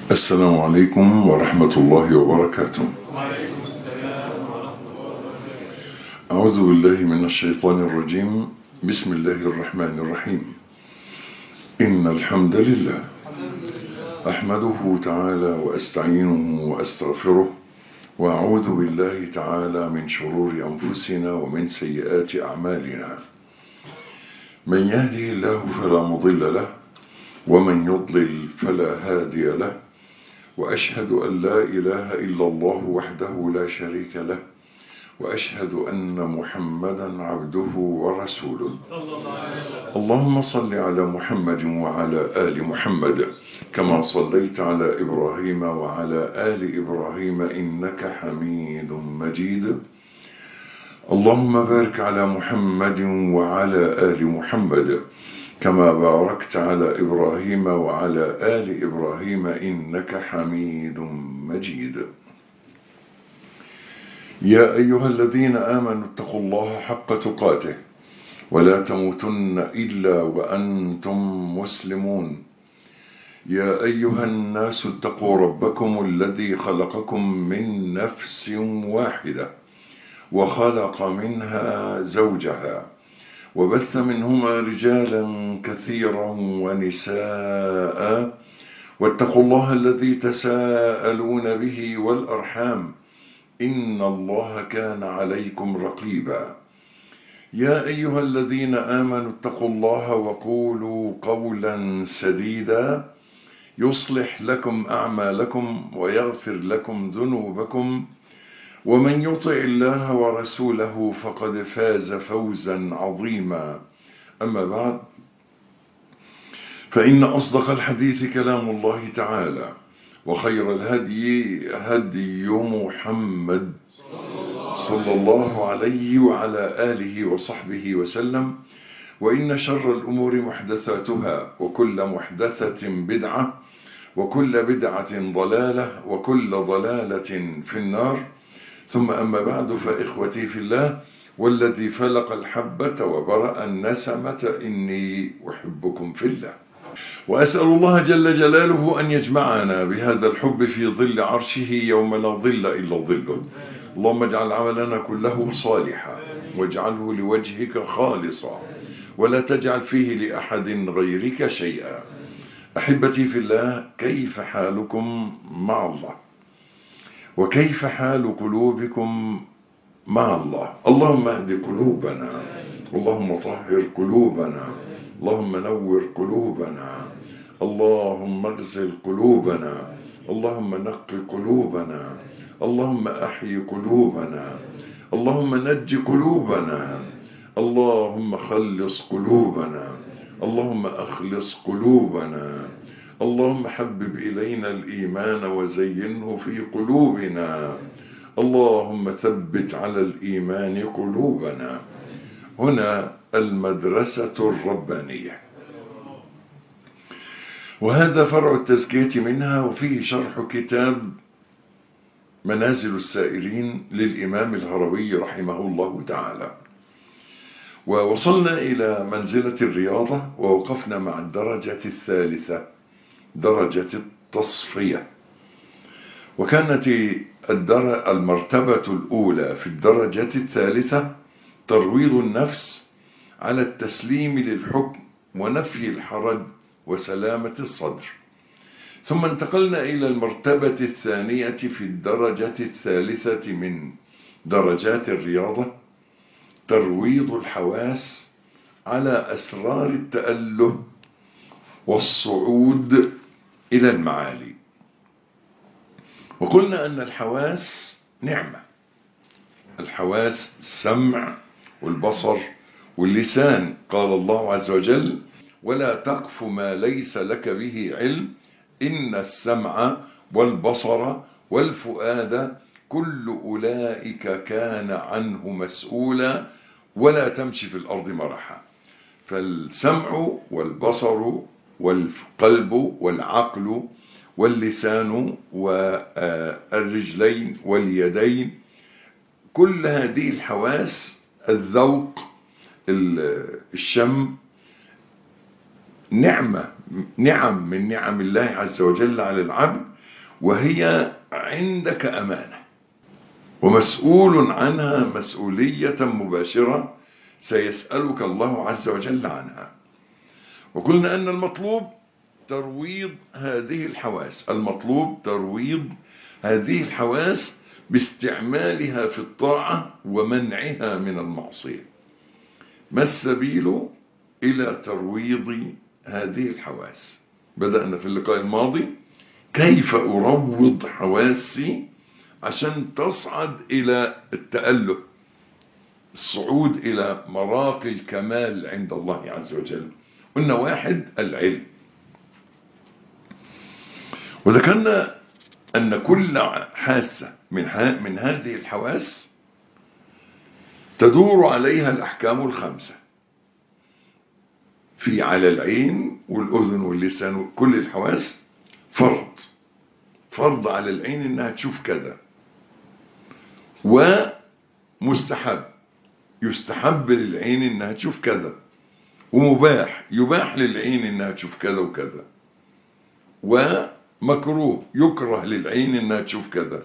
السلام عليكم ورحمة الله وبركاته وعليكم السلام ورحمة الله وبركاته أعوذ بالله من الشيطان الرجيم بسم الله الرحمن الرحيم إن الحمد لله أحمده تعالى وأستعينه وأستغفره وأعوذ بالله تعالى من شرور أنفسنا ومن سيئات أعمالنا من يهده الله فلا مضل له ومن يضلل فلا هادي له وأشهد أن لا إله إلا الله وحده لا شريك له وأشهد أن محمدا عبده ورسوله صلى الله عليه وسلم اللهم صل على محمد وعلى آل محمد كما صليت على إبراهيم وعلى آل إبراهيم إنك حميد مجيد اللهم بارك على محمد وعلى آل محمد كما باركت على إبراهيم وعلى آل إبراهيم إنك حميد مجيد يا أيها الذين آمنوا اتقوا الله حق تقاته ولا تموتن إلا وأنتم مسلمون يا أيها الناس اتقوا ربكم الذي خلقكم من نفس واحدة وخلق منها زوجها وبث منهما رجالا كثيرا ونساء واتقوا الله الذي تساءلون به والأرحام إن الله كان عليكم رقيبا يا أيها الذين آمنوا اتقوا الله وقولوا قولا سديدا يصلح لكم أعمالكم ويغفر لكم ذنوبكم ومن يطع الله ورسوله فقد فاز فوزا عظيما أما بعد فإن أصدق الحديث كلام الله تعالى وخير الهدي هدي محمد صلى الله عليه وعلى آله وصحبه وسلم وإن شر الأمور محدثاتها وكل محدثة بدعة وكل بدعة ضلالة وكل ضلالة في النار ثم أما بعد فإخوتي في الله والذي فلق الحبة وبرأ النسمة إني أحبكم في الله وأسأل الله جل جلاله أن يجمعنا بهذا الحب في ظل عرشه يوم لا ظل إلا ظله اللهم اجعل عملنا كله صالحا واجعله لوجهك خالصا ولا تجعل فيه لأحد غيرك شيئا أحبتي في الله كيف حالكم مع الله وكيف حال قلوبكم مع الله اللهم اهد قلوبنا اللهم طهر قلوبنا اللهم نور قلوبنا اللهم اغسل قلوبنا اللهم نق قلوبنا اللهم احي قلوبنا اللهم نج قلوبنا اللهم خلص قلوبنا اللهم اخلص قلوبنا اللهم حبب إلينا الإيمان وزينه في قلوبنا اللهم ثبت على الإيمان قلوبنا هنا المدرسة الربانية وهذا فرع التزكية منها وفيه شرح كتاب منازل السائرين للإمام الهروي رحمه الله تعالى ووصلنا إلى منزلة الرياضة ووقفنا مع الدرجة الثالثة درجة التصفية وكانت الدر... المرتبة الأولى في الدرجة الثالثة ترويض النفس على التسليم للحكم ونفي الحرج وسلامة الصدر ثم انتقلنا إلى المرتبة الثانية في الدرجة الثالثة من درجات الرياضة ترويض الحواس على أسرار التأله والصعود إلى المعالي وقلنا أن الحواس نعمة الحواس السمع والبصر واللسان قال الله عز وجل ولا تقف ما ليس لك به علم إن السمع والبصر والفؤاد كل أولئك كان عنه مسؤولا ولا تمشي في الأرض مرحا فالسمع والبصر والقلب والعقل واللسان والرجلين واليدين كل هذه الحواس الذوق الشم نعمة نعم من نعم الله عز وجل على العبد وهي عندك أمانة ومسؤول عنها مسؤولية مباشرة سيسألك الله عز وجل عنها وقلنا أن المطلوب ترويض هذه الحواس المطلوب ترويض هذه الحواس باستعمالها في الطاعة ومنعها من المعصية ما السبيل إلى ترويض هذه الحواس بدأنا في اللقاء الماضي كيف أروض حواسي عشان تصعد إلى التأله الصعود إلى مراقي الكمال عند الله عز وجل قلنا واحد العلم وذكرنا أن كل حاسة من, من هذه الحواس تدور عليها الأحكام الخمسة في على العين والأذن واللسان وكل الحواس فرض فرض على العين إنها تشوف كذا ومستحب يستحب للعين إنها تشوف كذا ومباح يباح للعين إنها تشوف كذا وكذا ومكروه يكره للعين إنها تشوف كذا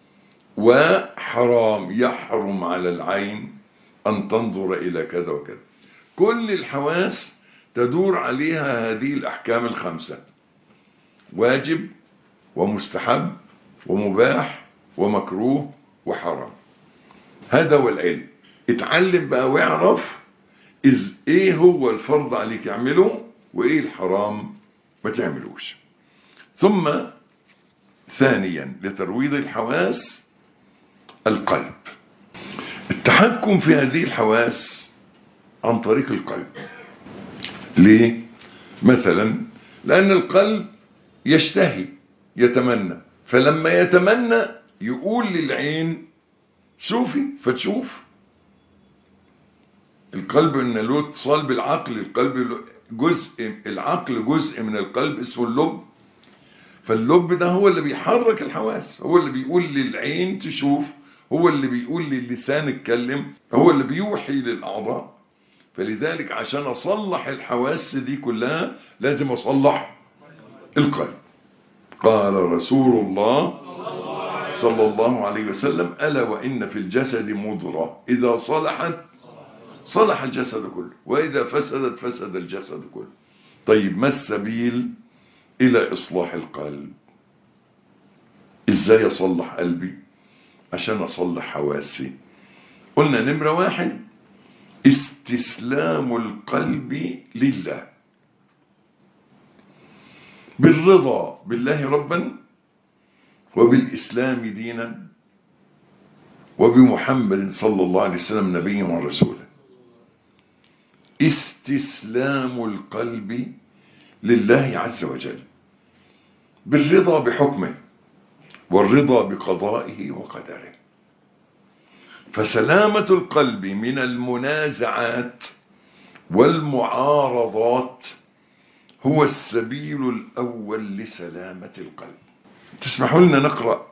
وحرام يحرم على العين أن تنظر إلى كذا وكذا كل الحواس تدور عليها هذه الأحكام الخمسة واجب ومستحب ومباح ومكروه وحرام هذا هو العلم اتعلم بقى واعرف إذ ايه هو الفرض عليك اعمله وايه الحرام ما تعملوش ثم ثانيا لترويض الحواس القلب التحكم في هذه الحواس عن طريق القلب ليه مثلا لأن القلب يشتهي يتمنى فلما يتمنى يقول للعين شوفي فتشوف القلب ان له اتصال بالعقل القلب جزء العقل جزء من القلب اسمه اللب فاللب ده هو اللي بيحرك الحواس هو اللي بيقول للعين تشوف هو اللي بيقول للسان اتكلم هو اللي بيوحي للأعضاء فلذلك عشان أصلح الحواس دي كلها لازم أصلح القلب قال رسول الله صلى الله عليه وسلم ألا وإن في الجسد مضغة إذا صلحت صلح الجسد كله وإذا فسدت فسد الجسد كله طيب ما السبيل إلى إصلاح القلب إزاي أصلح قلبي عشان أصلح حواسي قلنا نمرة واحد استسلام القلب لله بالرضا بالله ربا وبالإسلام دينا وبمحمد صلى الله عليه وسلم نبيا ورسولا استسلام القلب لله عز وجل بالرضا بحكمه والرضا بقضائه وقدره فسلامة القلب من المنازعات والمعارضات هو السبيل الأول لسلامة القلب تسمحوا لنا نقرأ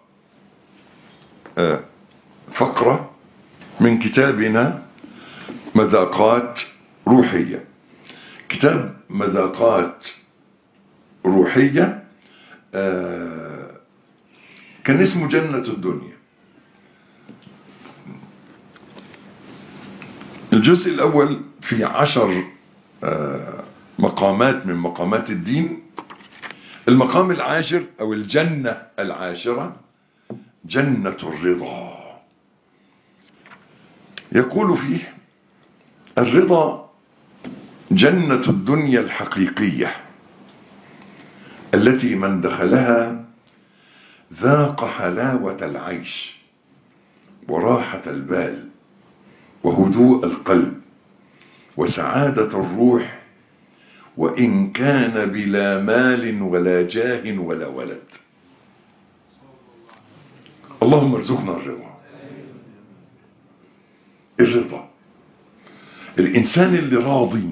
فقرة من كتابنا مذاقات روحية كتاب مذاقات روحية كان اسمه جنة الدنيا الجزء الأول في عشر مقامات من مقامات الدين المقام العاشر أو الجنة العاشرة جنة الرضا يقول فيه الرضا جنة الدنيا الحقيقية التي من دخلها ذاق حلاوة العيش وراحة البال وهدوء القلب وسعادة الروح وإن كان بلا مال ولا جاه ولا ولد اللهم ارزقنا الرضا الرضا الإنسان اللي راضي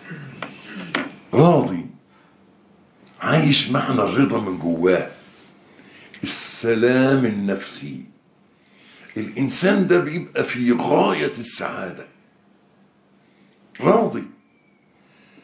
راضي عايش معنى الرضا من جواه السلام النفسي الإنسان ده بيبقى في غاية السعادة راضي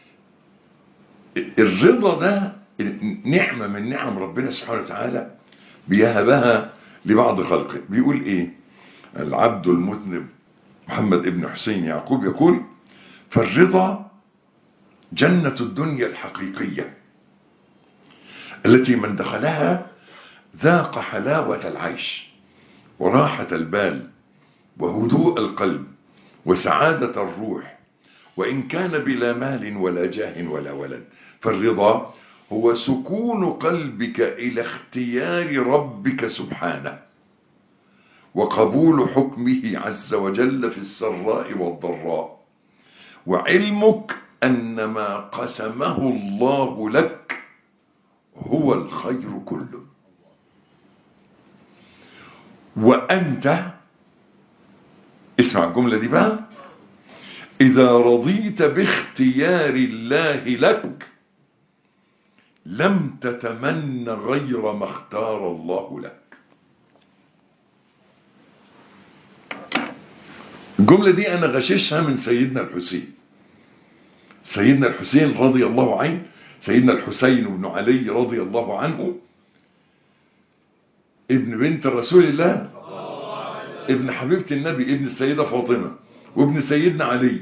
الرضا ده نعمة من نعم ربنا سبحانه وتعالى بيهبها لبعض خلقه بيقول ايه العبد المذنب محمد ابن حسين يعقوب يقول فالرضا جنة الدنيا الحقيقية التي من دخلها ذاق حلاوة العيش وراحة البال وهدوء القلب وسعادة الروح وإن كان بلا مال ولا جاه ولا ولد فالرضا هو سكون قلبك إلى اختيار ربك سبحانه وقبول حكمه عز وجل في السراء والضراء وعلمك أن ما قسمه الله لك هو الخير كله وأنت اسمع الجملة دي بقى إذا رضيت باختيار الله لك لم تتمن غير ما اختار الله لك الجملة دي أنا غششها من سيدنا الحسين سيدنا الحسين رضي الله عنه سيدنا الحسين بن علي رضي الله عنه ابن بنت رسول الله ابن حبيبة النبي ابن السيدة فاطمة وابن سيدنا علي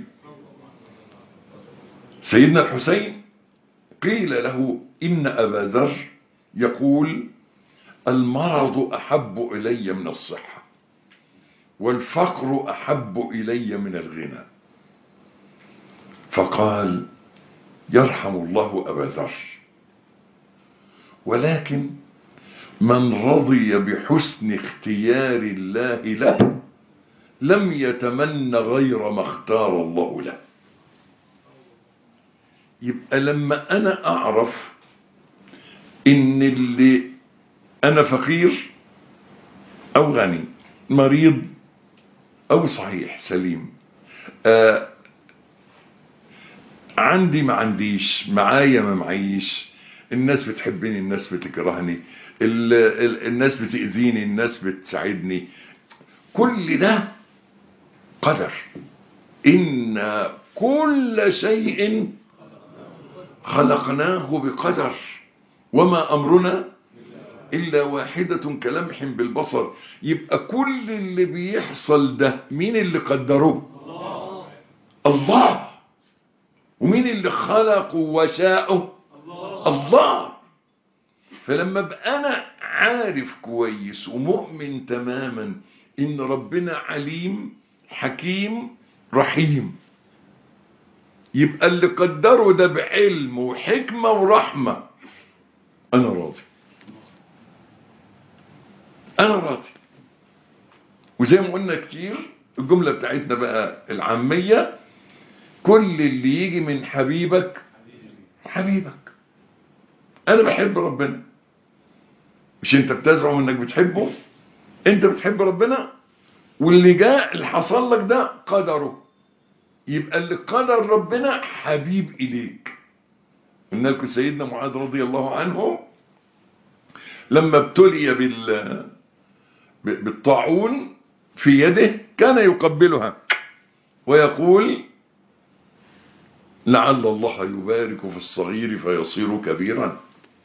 سيدنا الحسين قيل له إن أبا ذر يقول المرض أحب إلي من الصحة والفقر أحب إلي من الغنى فقال يرحم الله أبا ذر ولكن من رضي بحسن اختيار الله له لم يتمن غير ما اختار الله له يبقى لما أنا أعرف إن اللي أنا فقير أو غني مريض أو صحيح سليم آه عندي ما عنديش معايا ما معيش الناس بتحبني الناس بتكرهني ال ال الناس بتأذيني الناس بتساعدني كل ده قدر إن كل شيء خلقناه بقدر وما أمرنا إلا واحدة كلمح بالبصر يبقى كل اللي بيحصل ده مين اللي قدره الله ومين اللي خلقه وشاءه الله فلما ابقى انا عارف كويس ومؤمن تماما ان ربنا عليم حكيم رحيم يبقى اللي قدره ده بعلم وحكمة ورحمة انا راضي انا راضي وزي ما قلنا كتير الجملة بتاعتنا بقى العامية كل اللي يجي من حبيبك حبيبك انا بحب ربنا مش انت بتزعم انك بتحبه انت بتحب ربنا واللي جاء اللي حصل لك ده قدره يبقى اللي قدر ربنا حبيب اليك قلنا لكم سيدنا معاذ رضي الله عنه لما ابتلي بال بالطاعون في يده كان يقبلها ويقول لعل الله يبارك في الصغير فيصير كبيرا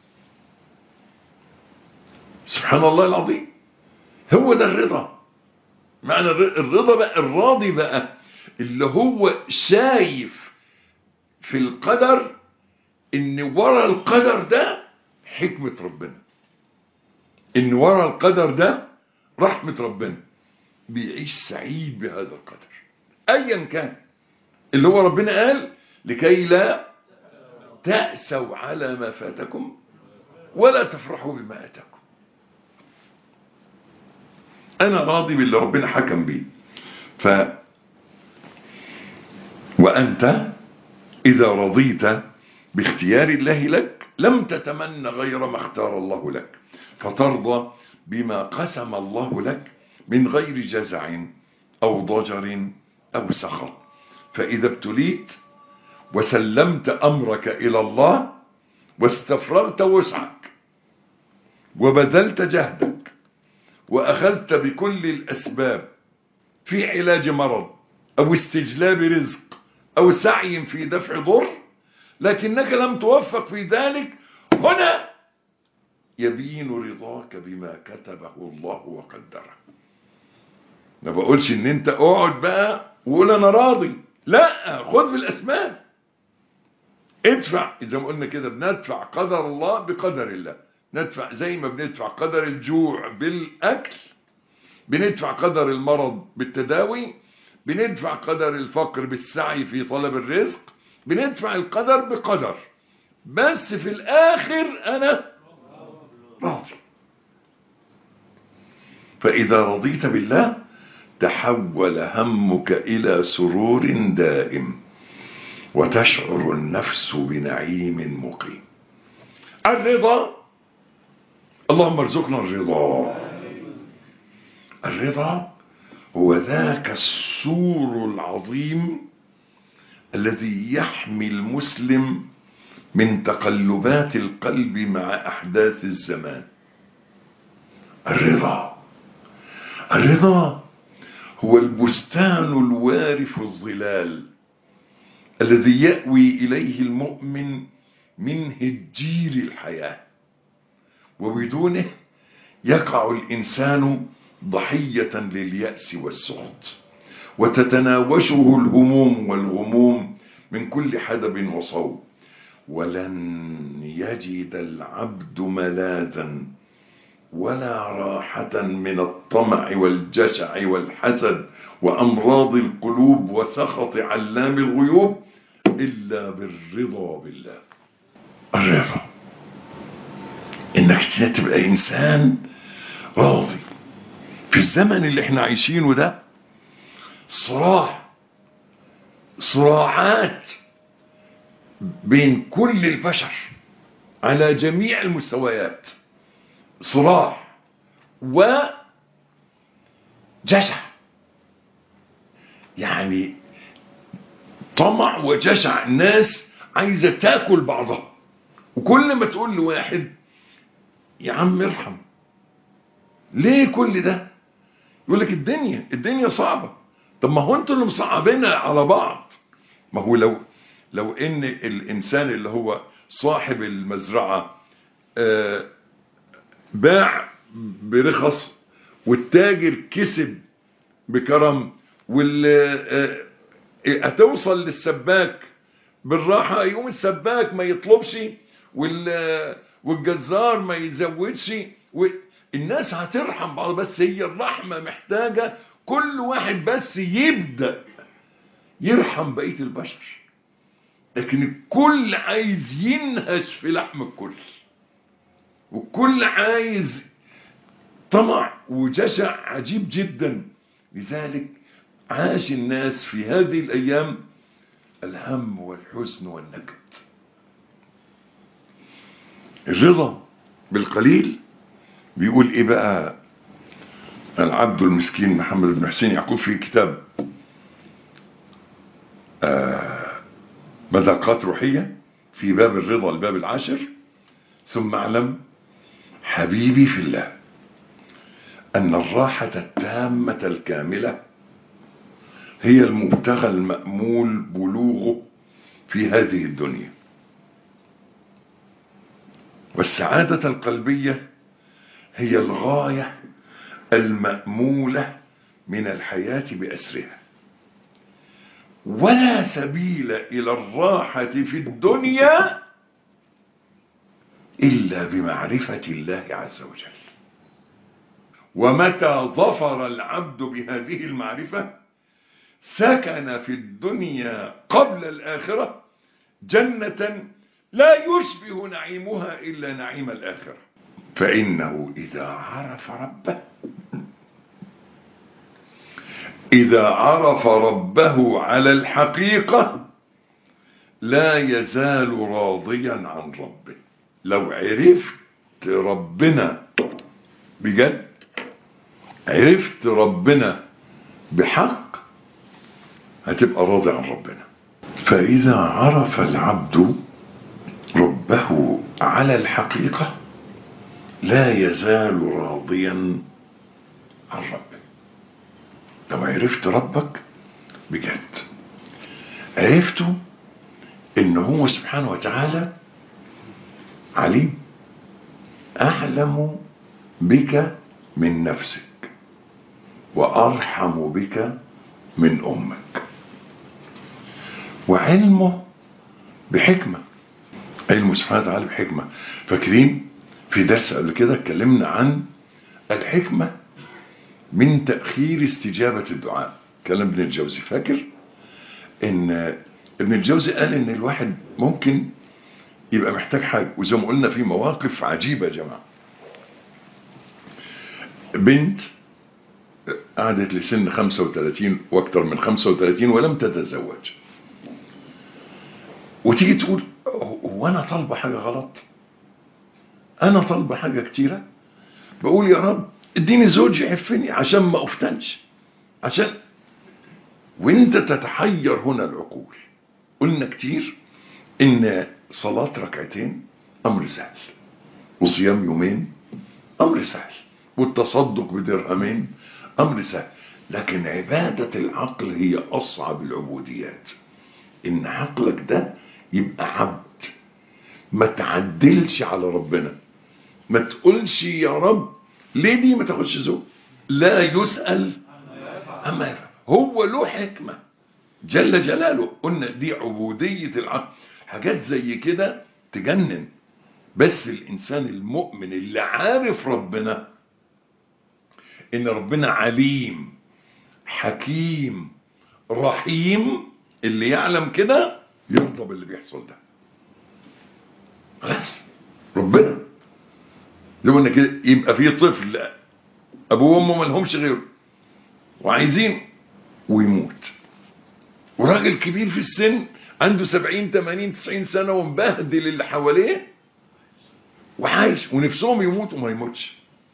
سبحان الله العظيم هو ده الرضا معنى الرضا بقى الراضي بقى اللي هو شايف في القدر ان ورا القدر ده حكمة ربنا ان ورا القدر ده رحمة ربنا بيعيش سعيد بهذا القدر ايا كان اللي هو ربنا قال لكي لا تأسوا على ما فاتكم ولا تفرحوا بما أتاكم أنا راضي باللي ربنا حكم بيه ف وأنت إذا رضيت باختيار الله لك لم تتمنى غير ما اختار الله لك فترضى بما قسم الله لك من غير جزع أو ضجر أو سخط فإذا ابتليت وسلمت أمرك إلى الله واستفرغت وسعك وبذلت جهدك وأخذت بكل الأسباب في علاج مرض أو استجلاب رزق أو سعي في دفع ضر لكنك لم توفق في ذلك هنا يبين رضاك بما كتبه الله وقدره ما بقولش ان انت اقعد بقى وقول انا راضي لا خذ بالاسباب ادفع زي ما قلنا كده بندفع قدر الله بقدر الله ندفع زي ما بندفع قدر الجوع بالاكل بندفع قدر المرض بالتداوي بندفع قدر الفقر بالسعي في طلب الرزق بندفع القدر بقدر بس في الاخر انا راضي فاذا رضيت بالله تحول همك الى سرور دائم وتشعر النفس بنعيم مقيم الرضا اللهم ارزقنا الرضا الرضا هو ذاك السور العظيم الذي يحمي المسلم من تقلبات القلب مع احداث الزمان الرضا الرضا هو البستان الوارف الظلال الذي يأوي إليه المؤمن من هجير الحياة وبدونه يقع الإنسان ضحية لليأس والسخط وتتناوشه الهموم والغموم من كل حدب وصوب ولن يجد العبد ملاذا ولا راحة من الطمع والجشع والحسد وأمراض القلوب وسخط علام الغيوب إلا بالرضا بالله الرضا إنك تبقى إنسان راضي في الزمن اللي احنا عايشينه ده صراع صراعات بين كل البشر على جميع المستويات صراع وجشع يعني طمع وجشع ناس عايزة تاكل بعضها وكل ما تقول لواحد يا عم ارحم ليه كل ده يقول لك الدنيا الدنيا صعبة طب ما هو انتوا اللي مصعبينها على بعض ما هو لو لو ان الانسان اللي هو صاحب المزرعة آه باع برخص والتاجر كسب بكرم واللي هتوصل للسباك بالراحة يقوم السباك ما يطلبش والجزار ما يزودش الناس هترحم بعض بس هي الرحمة محتاجة كل واحد بس يبدأ يرحم بقية البشر لكن الكل عايز ينهش في لحم الكل والكل عايز طمع وجشع عجيب جدا لذلك عاش الناس في هذه الأيام الهم والحزن والنكد الرضا بالقليل بيقول ايه بقى العبد المسكين محمد بن حسين يعقوب في كتاب آه مذاقات روحية في باب الرضا الباب العاشر ثم اعلم حبيبي في الله أن الراحة التامة الكاملة هي المبتغى المأمول بلوغه في هذه الدنيا والسعادة القلبية هي الغاية المأمولة من الحياة بأسرها ولا سبيل إلى الراحة في الدنيا إلا بمعرفة الله عز وجل ومتى ظفر العبد بهذه المعرفة سكن في الدنيا قبل الآخرة جنة لا يشبه نعيمها إلا نعيم الآخرة فإنه إذا عرف ربه إذا عرف ربه على الحقيقة لا يزال راضيا عن ربه لو عرفت ربنا بجد عرفت ربنا بحق هتبقى راضي عن ربنا فإذا عرف العبد ربه على الحقيقة لا يزال راضيا عن ربه لو عرفت ربك بجد عرفته ان هو سبحانه وتعالى عليم أعلم بك من نفسك وأرحم بك من أمك وعلمه بحكمة علمه سبحانه وتعالى بحكمة فاكرين في درس قبل كده اتكلمنا عن الحكمة من تأخير استجابة الدعاء كلام ابن الجوزي فاكر ان ابن الجوزي قال ان الواحد ممكن يبقى محتاج حاجة وزي ما قلنا في مواقف عجيبة يا جماعة بنت قعدت لسن 35 واكتر من 35 ولم تتزوج وتيجي تقول هو انا طالبه حاجه غلط انا طالبه حاجه كتيره بقول يا رب اديني زوج يعفني عشان ما افتنش عشان وانت تتحير هنا العقول قلنا كتير ان صلاه ركعتين امر سهل وصيام يومين امر سهل والتصدق بدرهمين امر سهل لكن عباده العقل هي اصعب العبوديات ان عقلك ده يبقى عبد ما تعدلش على ربنا ما تقولش يا رب ليه دي ما تاخدش زوج لا يسأل أما يفعل هو له حكمة جل جلاله قلنا دي عبودية العقل حاجات زي كده تجنن بس الإنسان المؤمن اللي عارف ربنا إن ربنا عليم حكيم رحيم اللي يعلم كده يرضى باللي بيحصل ده خلاص ربنا زي ما قلنا كده يبقى في طفل ابوه وامه ما لهمش غيره وعايزين ويموت وراجل كبير في السن عنده 70 80 90 سنه ومبهدل اللي حواليه وعايش ونفسهم يموتوا وما يموتش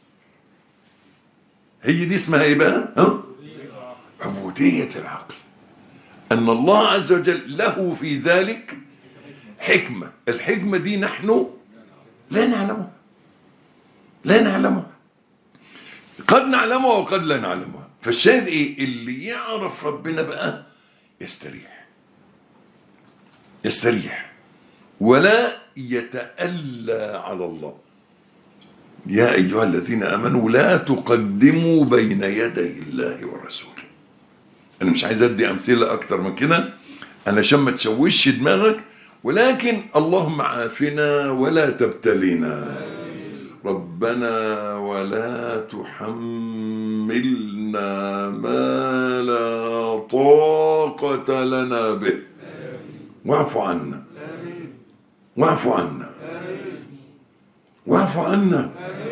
هي دي اسمها ايه بقى ها عبوديه العقل ان الله عز وجل له في ذلك حكمه الحكمه دي نحن لا نعلمها لا نعلمها قد نعلمها وقد لا نعلمها فالشاهد ايه اللي يعرف ربنا بقى يستريح يستريح ولا يتألى على الله يا أيها الذين آمنوا لا تقدموا بين يدي الله ورسوله أنا مش عايز أدي أمثلة أكتر من كده أنا عشان ما تشوش دماغك ولكن اللهم عافنا ولا تبتلينا ربنا ولا تحملنا ما لا طاقة لنا به واعف عنا واعف عنا واعف عنا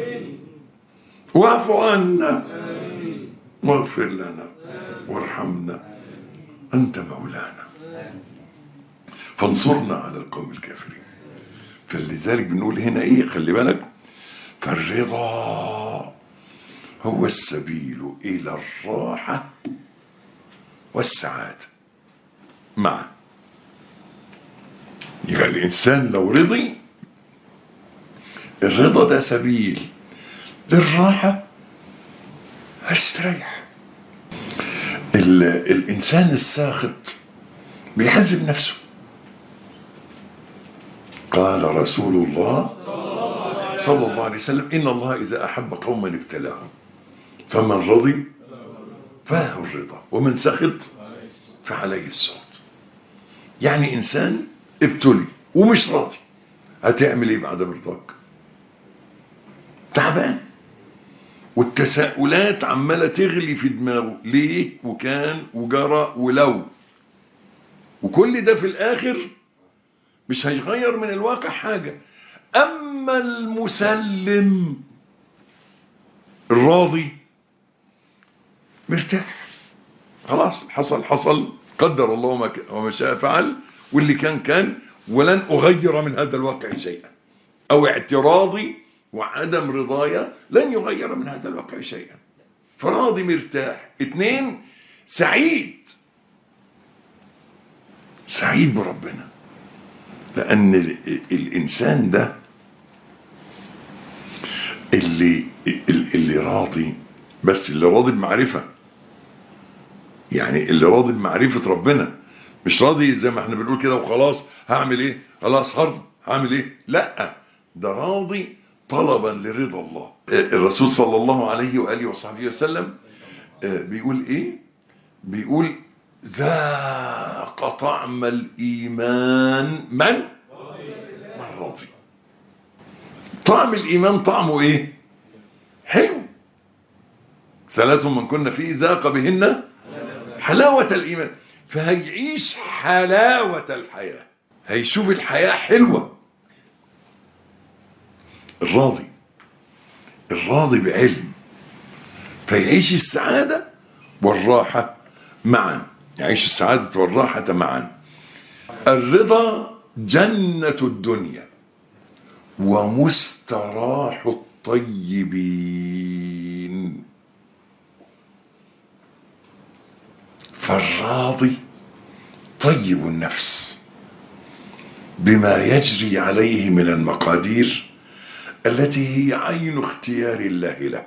واعف عنا واغفر لنا وارحمنا أنت مولانا فانصرنا على القوم الكافرين فلذلك بنقول هنا ايه خلي بالك فالرضا هو السبيل إلى الراحة والسعادة معا يبقى الإنسان لو رضي الرضا ده سبيل للراحة هستريح الإنسان الساخط بيحذب نفسه قال رسول الله صلى الله عليه وسلم إن الله إذا أحب قوما ابتلاهم فمن رضي فله الرضا ومن سخط فعليه السخط يعني إنسان ابتلي ومش راضي هتعمل ايه بعد رضاك تعبان والتساؤلات عمالة تغلي في دماغه ليه وكان وجرى ولو وكل ده في الآخر مش هيغير من الواقع حاجة أما المسلم الراضي مرتاح خلاص حصل حصل قدر الله وما شاء فعل واللي كان كان ولن أغير من هذا الواقع شيئا أو اعتراضي وعدم رضايا لن يغير من هذا الواقع شيئا فراضي مرتاح اثنين سعيد سعيد بربنا لأن الإنسان ده اللي اللي راضي بس اللي راضي بمعرفة يعني اللي راضي بمعرفة ربنا مش راضي زي ما احنا بنقول كده وخلاص هعمل ايه خلاص هرضى هعمل ايه لا ده راضي طلبا لرضا الله الرسول صلى الله عليه وآله وصحبه وسلم بيقول ايه بيقول ذاق طعم الإيمان من من رضي طعم الإيمان طعمه ايه حلو ثلاث من كنا فيه ذاق بهن حلاوة الإيمان فهيعيش حلاوة الحياة هيشوف الحياة حلوة الراضي الراضي بعلم فيعيش السعادة والراحة معا يعيش السعادة والراحة معا الرضا جنة الدنيا ومستراح الطيبين فالراضي طيب النفس بما يجري عليه من المقادير التي هي عين اختيار الله له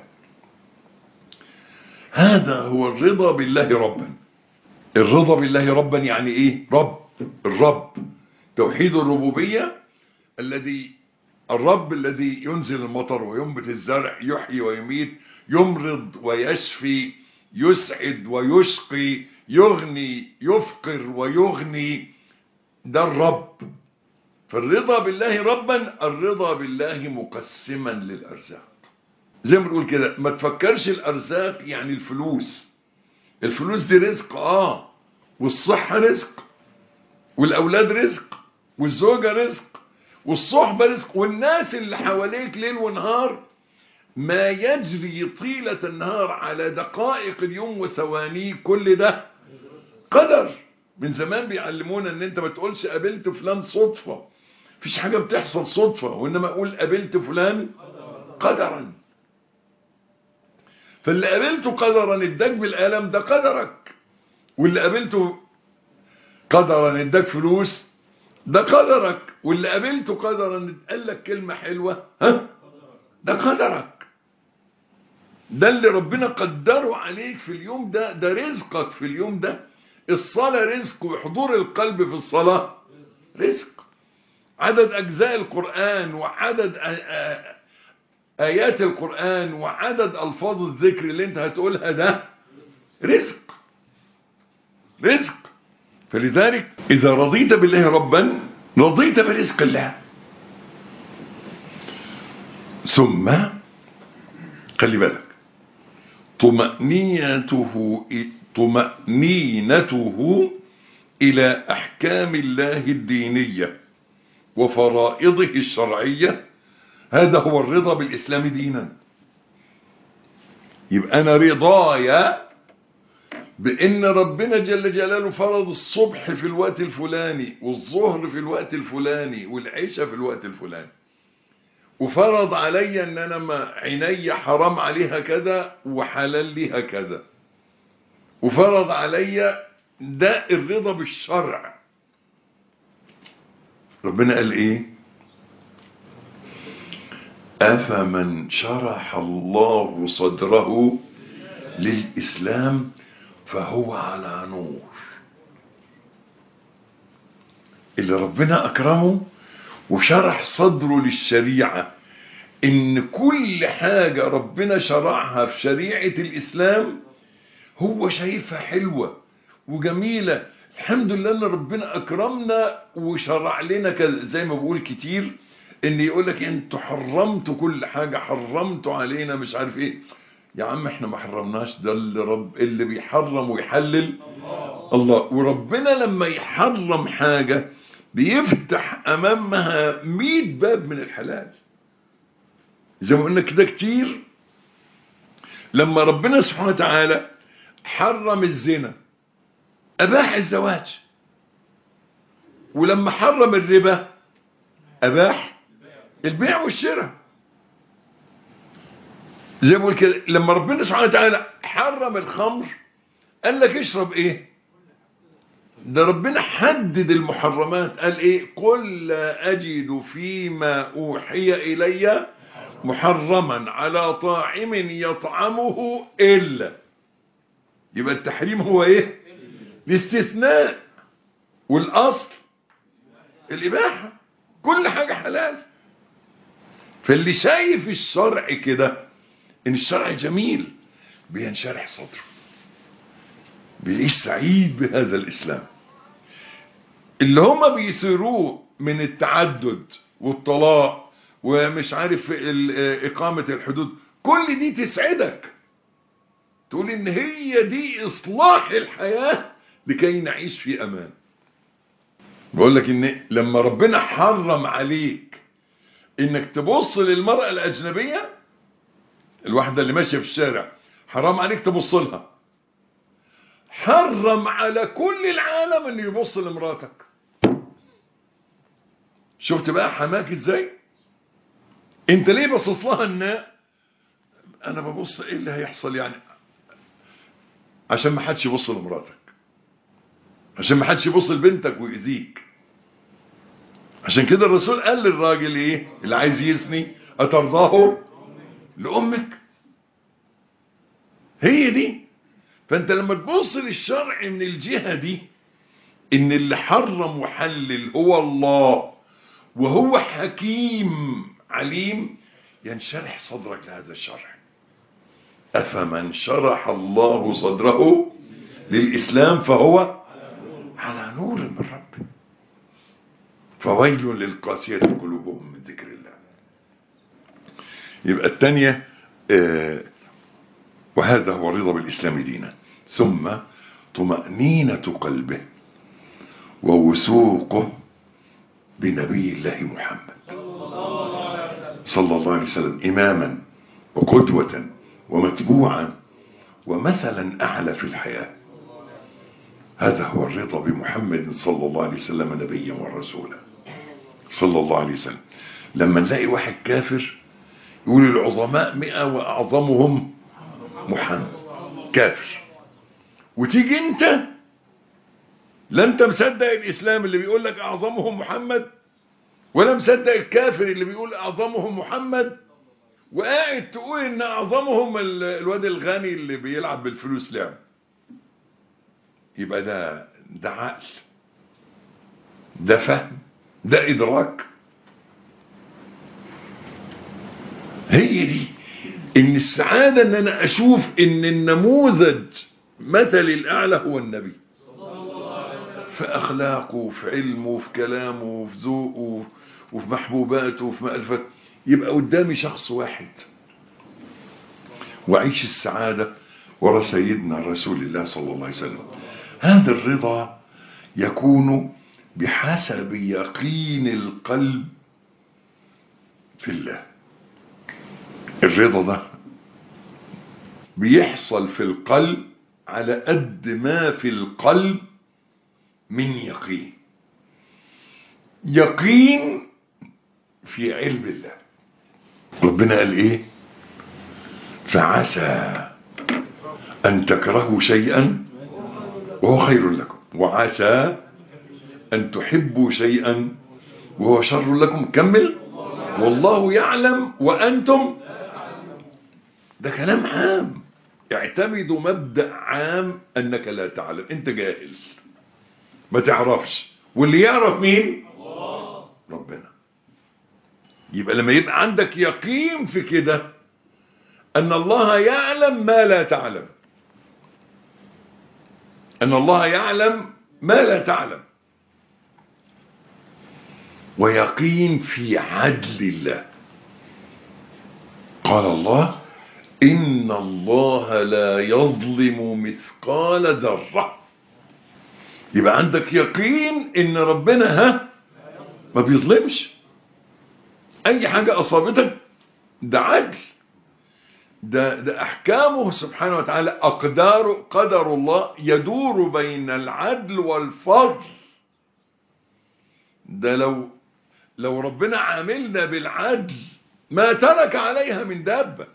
هذا هو الرضا بالله ربا الرضا بالله ربا يعني ايه رب الرب توحيد الربوبية الذي الرب الذي ينزل المطر وينبت الزرع يحيي ويميت يمرض ويشفي يسعد ويشقي يغني يفقر ويغني ده الرب فالرضا بالله ربا الرضا بالله مقسما للأرزاق زي ما بنقول كده ما تفكرش الأرزاق يعني الفلوس الفلوس دي رزق اه والصحة رزق والأولاد رزق والزوجة رزق والصحبة رزق والناس اللي حواليك ليل ونهار ما يجري طيلة النهار على دقائق اليوم وثوانيه كل ده قدر من زمان بيعلمونا ان انت ما تقولش قابلت فلان صدفة فيش حاجة بتحصل صدفة وانما اقول قابلت فلان قدرا فاللي قابلته قدرا اداك بالقلم ده قدرك واللي قابلته قدرا اداك فلوس ده قدرك واللي قابلته قدرا قال لك كلمة حلوة ها ده قدرك ده اللي ربنا قدره عليك في اليوم ده ده رزقك في اليوم ده الصلاة رزق وحضور القلب في الصلاة رزق عدد أجزاء القرآن وعدد آيات القرآن وعدد ألفاظ الذكر اللي انت هتقولها ده رزق رزق فلذلك إذا رضيت بالله ربا رضيت برزق الله ثم خلي بالك طمأنينته طمأنينته إلى أحكام الله الدينية وفرائضه الشرعية هذا هو الرضا بالإسلام دينا يبقى أنا رضايا بأن ربنا جل جلاله فرض الصبح في الوقت الفلاني والظهر في الوقت الفلاني والعشاء في الوقت الفلاني وفرض علي ان انا ما عيني حرام عليها كذا وحلال ليها كذا وفرض علي ده الرضا بالشرع ربنا قال ايه افمن شرح الله صدره للاسلام فهو على نور اللي ربنا اكرمه وشرح صدره للشريعة ان كل حاجة ربنا شرعها في شريعة الاسلام هو شايفها حلوة وجميلة الحمد لله ان ربنا اكرمنا وشرع لنا كذا زي ما بقول كتير ان يقول لك انتوا حرمتوا كل حاجة حرمتوا علينا مش عارف ايه يا عم احنا ما حرمناش ده اللي رب اللي بيحرم ويحلل الله وربنا لما يحرم حاجة بيفتح امامها مئة باب من الحلال زي ما قلنا كده كتير لما ربنا سبحانه وتعالى حرم الزنا اباح الزواج ولما حرم الربا اباح البيع والشراء زي ما بقول كده لما ربنا سبحانه وتعالى حرم الخمر قال لك اشرب ايه ده ربنا حدد المحرمات قال ايه قل لا اجد فيما اوحي الي محرما على طاعم يطعمه الا يبقى التحريم هو ايه الاستثناء والاصل الاباحه كل حاجه حلال فاللي شايف الشرع كده ان الشرع جميل بينشرح صدره بيعيش سعيد بهذا الاسلام اللي هما بيصيروه من التعدد والطلاق ومش عارف ال- اقامة الحدود كل دي تسعدك تقول ان هي دي اصلاح الحياة لكي نعيش في امان بقول لك ان لما ربنا حرم عليك انك تبص للمرأة الاجنبية الواحدة اللي ماشية في الشارع حرام عليك تبص لها حرم على كل العالم انه يبص لمراتك شفت بقى حماك ازاي انت ليه بصص لها ان انا ببص ايه اللي هيحصل يعني عشان ما حدش يبص لمراتك عشان ما حدش يبص لبنتك ويأذيك عشان كده الرسول قال للراجل ايه اللي عايز يزني اترضاه لامك هي دي فانت لما تبص للشرع من الجهة دي ان اللي حرم وحلل هو الله وهو حكيم عليم ينشرح صدرك لهذا الشرع افمن شرح الله صدره للاسلام فهو على نور من ربه فويل للقاسية قلوبهم من ذكر الله يبقى الثانية آه وهذا هو الرضا بالإسلام دينا ثم طمأنينة قلبه ووثوقه بنبي الله محمد صلى الله عليه وسلم إماما وقدوة ومتبوعا ومثلا أعلى في الحياة هذا هو الرضا بمحمد صلى الله عليه وسلم نبيا ورسولا صلى الله عليه وسلم لما نلاقي واحد كافر يقول العظماء مئة وأعظمهم محمد كافر وتيجي انت لا انت مصدق الاسلام اللي بيقول لك اعظمهم محمد ولا مصدق الكافر اللي بيقول اعظمهم محمد وقاعد تقول ان اعظمهم ال- الواد الغني اللي بيلعب بالفلوس لعب يبقى ده ده عقل ده فهم ده ادراك هي دي ان السعادة ان انا اشوف ان النموذج مثل الاعلى هو النبي في اخلاقه وفي علمه وفي كلامه وفي ذوقه وفي محبوباته وفي مألفاته يبقى قدامي شخص واحد وعيش السعادة ورا سيدنا رسول الله صلى الله عليه وسلم هذا الرضا يكون بحسب يقين القلب في الله الرضا ده بيحصل في القلب على قد ما في القلب من يقين يقين في علم الله ربنا قال ايه فعسى ان تكرهوا شيئا وهو خير لكم وعسى ان تحبوا شيئا وهو شر لكم كمل والله يعلم وانتم ده كلام عام اعتمدوا مبدأ عام انك لا تعلم انت جاهل ما تعرفش واللي يعرف مين ربنا يبقى لما يبقى عندك يقين في كده ان الله يعلم ما لا تعلم ان الله يعلم ما لا تعلم ويقين في عدل الله قال الله إن الله لا يظلم مثقال ذرة يبقى عندك يقين إن ربنا ها ما بيظلمش أي حاجة أصابتك ده عدل ده, ده أحكامه سبحانه وتعالى أقدار قدر الله يدور بين العدل والفضل ده لو لو ربنا عاملنا بالعدل ما ترك عليها من دابة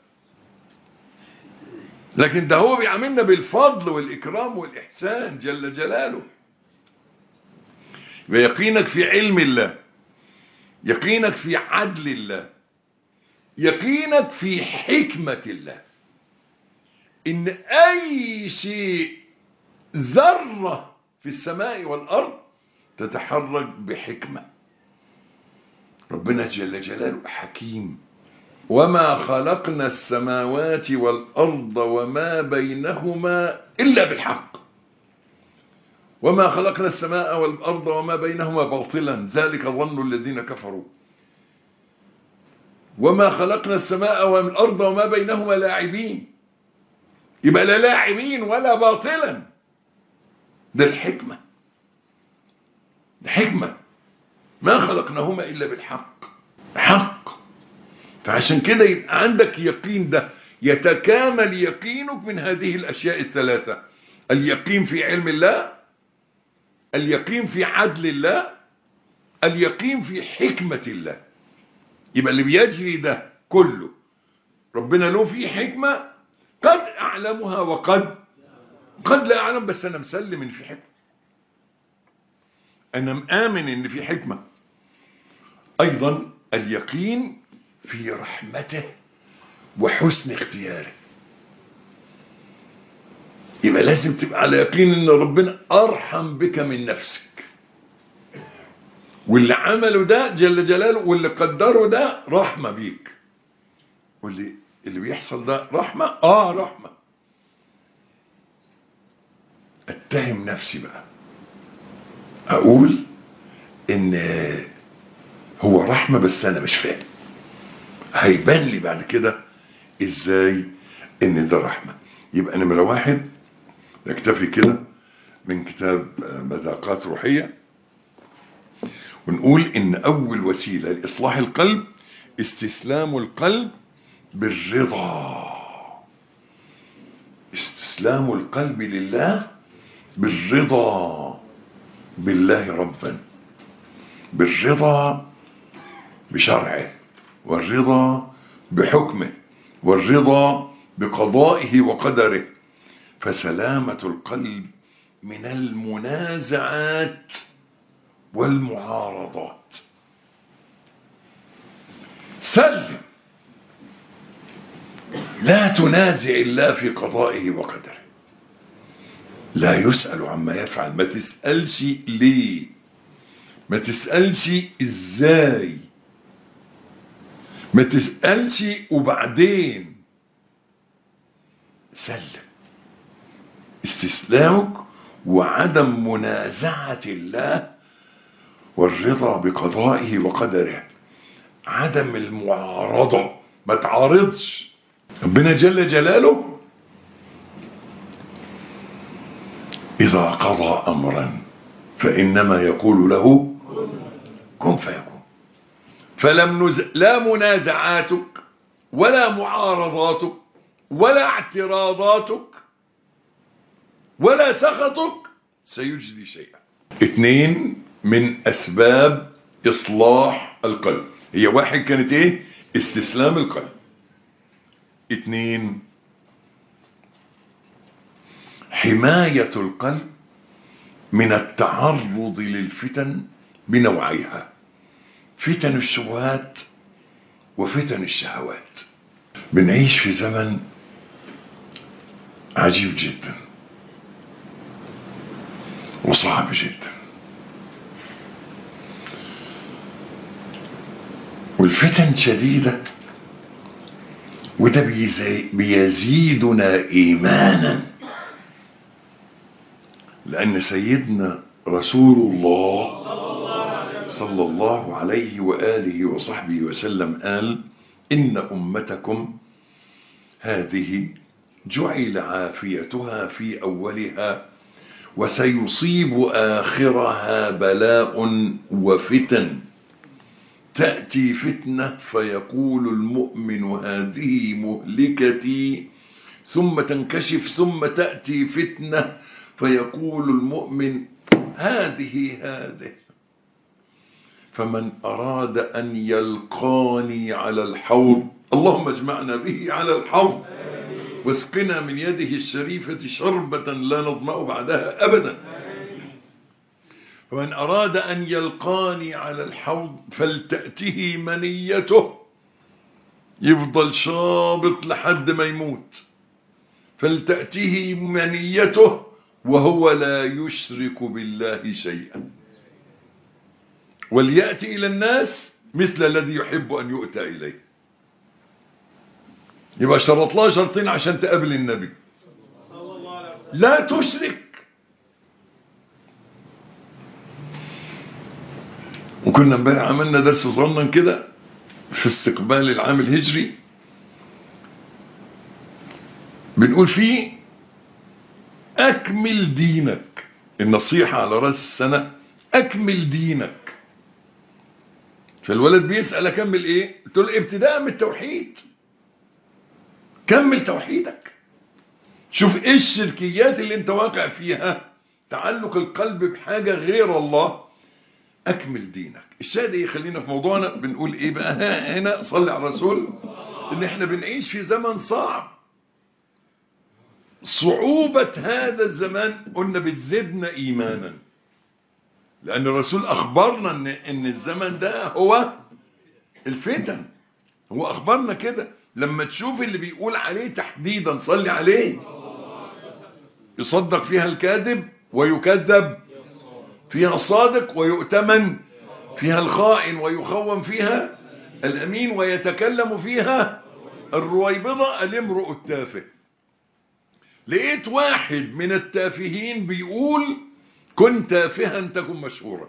لكن ده هو بيعاملنا بالفضل والإكرام والإحسان جل جلاله ويقينك في علم الله يقينك في عدل الله يقينك في حكمة الله إن أي شيء ذرة في السماء والأرض تتحرك بحكمة ربنا جل جلاله حكيم وما خلقنا السماوات والأرض وما بينهما إلا بالحق وما خلقنا السماء والأرض وما بينهما باطلا ذلك ظن الذين كفروا وما خلقنا السماء والأرض وما بينهما لاعبين يبقى لا لاعبين ولا باطلا ده الحكمة ده حكمة ما خلقناهما إلا بالحق حق فعشان كده يبقى عندك يقين ده يتكامل يقينك من هذه الأشياء الثلاثة اليقين في علم الله اليقين في عدل الله اليقين في حكمة الله يبقى اللي بيجري ده كله ربنا له فيه حكمة قد أعلمها وقد قد لا أعلم بس أنا مسلم إن في حكمة أنا مآمن إن في حكمة أيضا اليقين في رحمته وحسن اختياره يبقى لازم تبقى على يقين ان ربنا ارحم بك من نفسك واللي عمله ده جل جلاله واللي قدره ده رحمة بيك واللي اللي بيحصل ده رحمة اه رحمة اتهم نفسي بقى اقول ان هو رحمة بس انا مش فاهم هيبان لي بعد كده ازاي ان ده رحمة يبقى نمرة واحد نكتفي كده من كتاب مذاقات روحية ونقول ان اول وسيلة لاصلاح القلب استسلام القلب بالرضا استسلام القلب لله بالرضا بالله ربا بالرضا بشرعه والرضا بحكمه والرضا بقضائه وقدره فسلامة القلب من المنازعات والمعارضات سلم لا تنازع الله في قضائه وقدره لا يسأل عما يفعل ما تسألش ليه ما تسألش ازاي ما تسألش وبعدين سلم استسلامك وعدم منازعة الله والرضا بقضائه وقدره عدم المعارضة ما تعارضش ربنا جل جلاله إذا قضى أمرا فإنما يقول له كن فيكون فلم نز... لا منازعاتك ولا معارضاتك ولا اعتراضاتك ولا سخطك سيجدي شيئا اثنين من اسباب اصلاح القلب هي واحد كانت ايه استسلام القلب اثنين حماية القلب من التعرض للفتن بنوعيها فتن الشبهات وفتن الشهوات بنعيش في زمن عجيب جدا وصعب جدا والفتن شديدة وده بيزيدنا إيمانا لأن سيدنا رسول الله صلى الله عليه وآله وصحبه وسلم قال إن أمتكم هذه جعل عافيتها في أولها وسيصيب آخرها بلاء وفتن تأتي فتنة فيقول المؤمن هذه مهلكتي ثم تنكشف ثم تأتي فتنة فيقول المؤمن هذه هذه فمن أراد أن يلقاني على الحوض اللهم اجمعنا به على الحوض واسقنا من يده الشريفة شربة لا نظمأ بعدها أبدا فمن أراد أن يلقاني على الحوض فلتأته منيته يفضل شابط لحد ما يموت فلتأته منيته وهو لا يشرك بالله شيئا وليأتي إلى الناس مثل الذي يحب أن يؤتى إليه يبقى شرط لها شرطين عشان تقابل النبي صلى الله عليه وسلم لا تشرك وكنا امبارح عملنا درس صغنن كده في استقبال العام الهجري بنقول فيه اكمل دينك النصيحة على راس السنة اكمل دينك فالولد بيسأل اكمل ايه قلت له ابتداء من التوحيد كمل توحيدك شوف ايه الشركيات اللي انت واقع فيها تعلق القلب بحاجة غير الله اكمل دينك الشاهد ايه خلينا في موضوعنا بنقول ايه بقى ها- هنا صلي على الرسول ان احنا بنعيش في زمن صعب صعوبة هذا الزمان قلنا بتزيدنا ايمانا لان الرسول اخبرنا ان ان الزمن ده هو الفتن هو اخبرنا كده لما تشوف اللي بيقول عليه تحديدا صلي عليه يصدق فيها الكاذب ويكذب فيها الصادق ويؤتمن فيها الخائن ويخون فيها الأمين ويتكلم فيها الرويبضة الامرؤ التافه لقيت واحد من التافهين بيقول كن تافها تكن مشهورا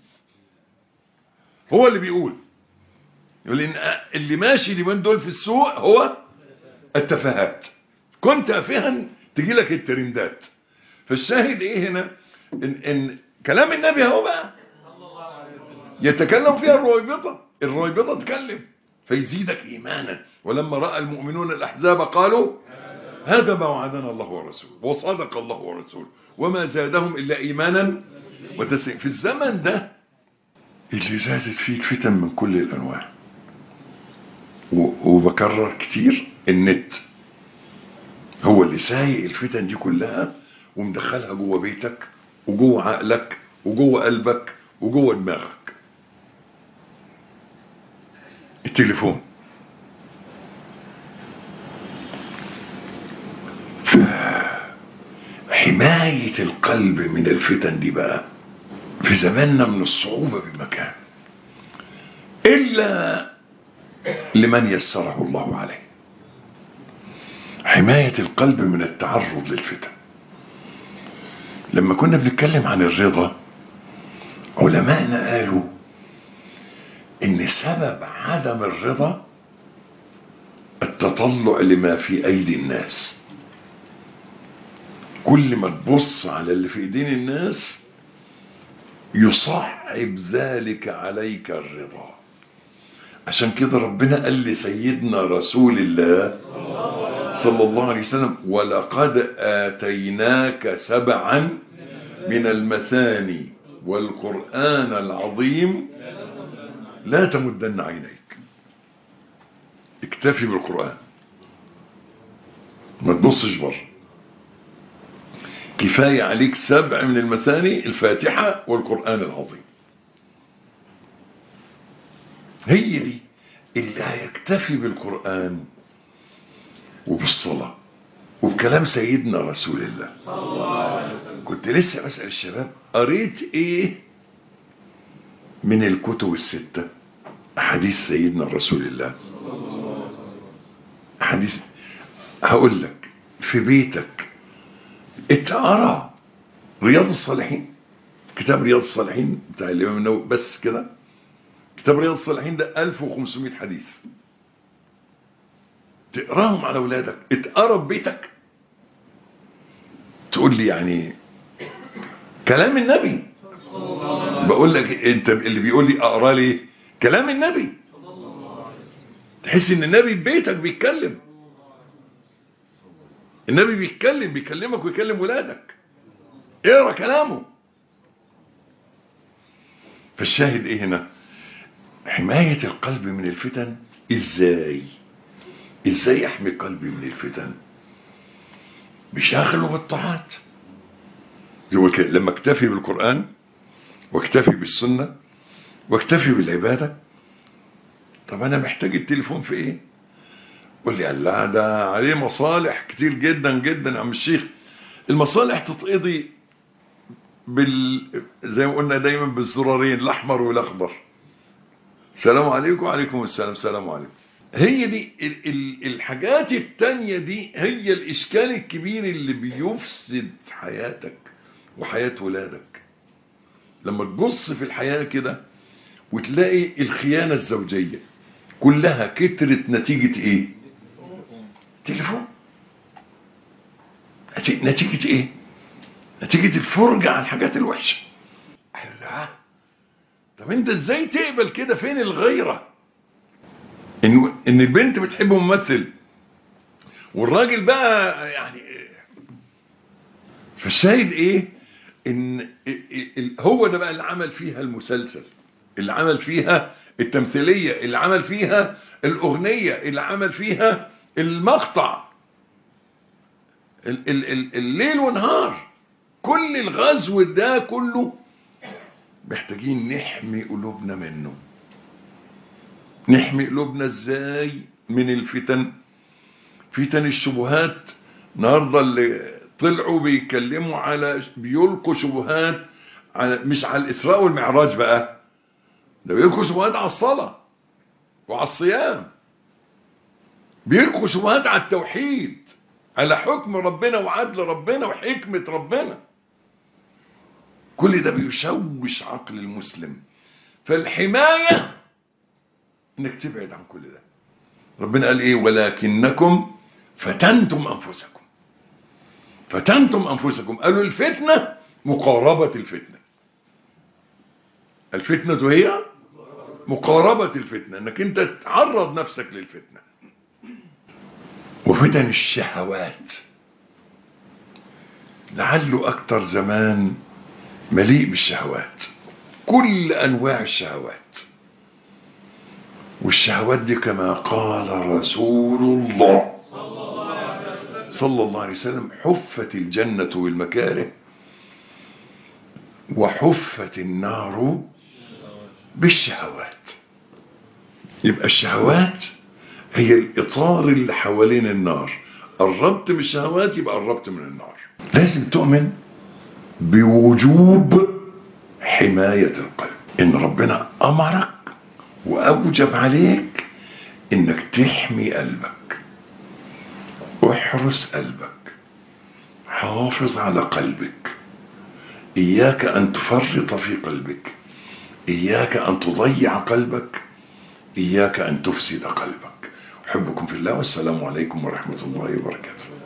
هو اللي بيقول يقول إن اللي ماشي اليومين دول في السوق هو التفاهات كن تافها تجي لك الترندات فالشاهد ايه هنا ان, إن كلام النبي هو بقى يتكلم فيها الرويبضة الرويبضة تكلم فيزيدك إيمانا ولما رأى المؤمنون الأحزاب قالوا هذا ما وعدنا الله ورسوله وصدق الله ورسوله وما زادهم إلا إيمانا وتسليم في الزمن ده اللي زادت فيك فتن من كل الأنواع و- وبكرر كتير النت هو اللي سايق الفتن دي كلها ومدخلها جوه بيتك وجوه عقلك وجوه قلبك وجوه دماغك التليفون حماية القلب من الفتن دي بقى في زماننا من الصعوبة بمكان إلا لمن يسره الله عليه حماية القلب من التعرض للفتن لما كنا بنتكلم عن الرضا علماءنا قالوا ان سبب عدم الرضا التطلع لما في ايدي الناس كل ما تبص على اللي في ايدين الناس يصعب ذلك عليك الرضا عشان كده ربنا قال لسيدنا رسول الله صلى الله عليه وسلم ولقد آتيناك سبعا من المثاني والقرآن العظيم لا تمدن عينيك اكتفي بالقرآن ما تبصش بره كفاية عليك سبع من المثاني الفاتحة والقرآن العظيم هي دي اللي هيكتفي بالقرآن وبالصلاة وبكلام سيدنا رسول الله كنت لسه بسأل الشباب قريت ايه من الكتب الستة حديث سيدنا رسول الله حديث هقول لك في بيتك اتقرا رياض الصالحين كتاب رياض الصالحين بتاع الامام النووي بس كده كتاب رياض الصالحين ده 1500 حديث تقراهم على اولادك اتقرا ببيتك تقول لي يعني كلام النبي بقول لك انت اللي بيقول لي اقرا لي كلام النبي تحس ان النبي في بيتك بيتكلم النبي بيتكلم بيكلمك ويكلم ولادك اقرا كلامه فالشاهد ايه هنا حماية القلب من الفتن ازاي ازاي احمي قلبي من الفتن بشاغله بالطاعات زي كده لما اكتفي بالقرآن واكتفي بالسنة واكتفي بالعبادة طب انا محتاج التليفون في ايه قول لي لا ده عليه مصالح كتير جدا جدا يا عم الشيخ المصالح تتقضي بال زي ما قلنا دايما بالزرارين الاحمر والاخضر السلام عليكم وعليكم السلام السلام عليكم هي دي ال ال الحاجات التانية دي هي الإشكال الكبير اللي بيفسد حياتك وحياة ولادك لما تبص في الحياة كده وتلاقي الخيانة الزوجية كلها كترت نتيجة ايه تليفون نتي- نتيجة ايه نتيجة الفرجة على الحاجات الوحشة لا طب انت ازاي تقبل كده فين الغيرة ان ان البنت بتحب ممثل والراجل بقى يعني فالشاهد ايه ان ال- ال- هو ده بقى اللي عمل فيها المسلسل اللي عمل فيها التمثيلية اللي عمل فيها الأغنية اللي عمل فيها المقطع ال- ال- ال- الليل ونهار كل الغزو ده كله محتاجين نحمي قلوبنا منه نحمي قلوبنا ازاي من الفتن فتن الشبهات النهارده اللي طلعوا بيتكلموا على بيلقوا شبهات على مش على الاسراء والمعراج بقى ده بيلقوا شبهات على الصلاه وعلى الصيام بيلقوا شبهات على التوحيد على حكم ربنا وعدل ربنا وحكمه ربنا كل ده بيشوش عقل المسلم فالحمايه انك تبعد عن كل ده ربنا قال ايه ولكنكم فتنتم انفسكم فتنتم انفسكم قالوا الفتنه مقاربه الفتنه الفتنه هي مقاربه الفتنه انك انت تعرض نفسك للفتنه وفتن الشهوات لعله اكتر زمان مليء بالشهوات كل انواع الشهوات والشهوات دي كما قال رسول الله صلى الله عليه وسلم حفت الجنة بالمكاره وحفت النار بالشهوات يبقى الشهوات هي الإطار اللي حوالين النار قربت من الشهوات يبقى قربت من النار لازم تؤمن بوجوب حماية القلب إن ربنا أمرك وأوجب عليك إنك تحمي قلبك احرس قلبك حافظ على قلبك إياك أن تفرط في قلبك إياك أن تضيع قلبك إياك أن تفسد قلبك أحبكم في الله والسلام عليكم ورحمة الله وبركاته